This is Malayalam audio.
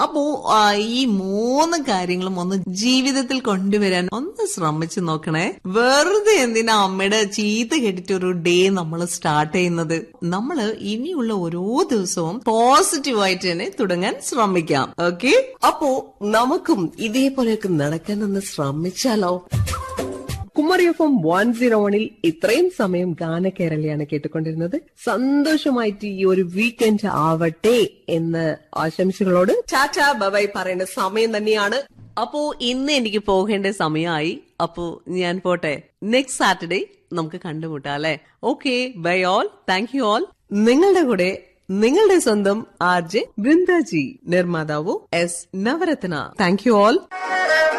അപ്പോ ആ, ഈ മൂന്ന് കാര്യങ്ങളും ഒന്ന് ജീവിതത്തിൽ കൊണ്ടുവരാൻ ഒന്ന് ശ്രമിച്ചു നോക്കണേ വെറുതെ എന്തിനാ അമ്മയുടെ ചീത്ത കേട്ടിട്ട് ഒരു ഡേ നമ്മൾ സ്റ്റാർട്ട് ചെയ്യുന്നത് നമ്മൾ ഇനിയുള്ള ഓരോ ദിവസവും പോസിറ്റീവായിട്ട് തന്നെ തുടങ്ങാൻ ശ്രമിക്കാം ഓക്കെ അപ്പോ നമുക്കും ഇതേപോലെയൊക്കെ നടക്കാനൊന്ന് ശ്രമിച്ചാലോ Kumari F M one zero വണിൽ ഇത്രയും സമയം ഗാന കേരളയാണ് കേട്ടുകൊണ്ടിരുന്നത് സന്തോഷമായിട്ട് ഈ ഒരു വീക്കെൻഡ് ആവട്ടെ എന്ന് ആശംസകളോട് ചാച്ചാ ബബായ് പറയുന്ന സമയം തന്നെയാണ് അപ്പോ ഇന്ന് എനിക്ക് പോകേണ്ട സമയമായി അപ്പോ ഞാൻ പോട്ടെ നെക്സ്റ്റ് സാറ്റർഡേ നമുക്ക് കണ്ടുമുട്ടാം അല്ലെ okay bye all thank you all നിങ്ങളുടെ കൂടെ നിങ്ങളുടെ സ്വന്തം ആർ ജെ ബൃന്ദാജി നിർമ്മാതാവു S Navaratna thank you all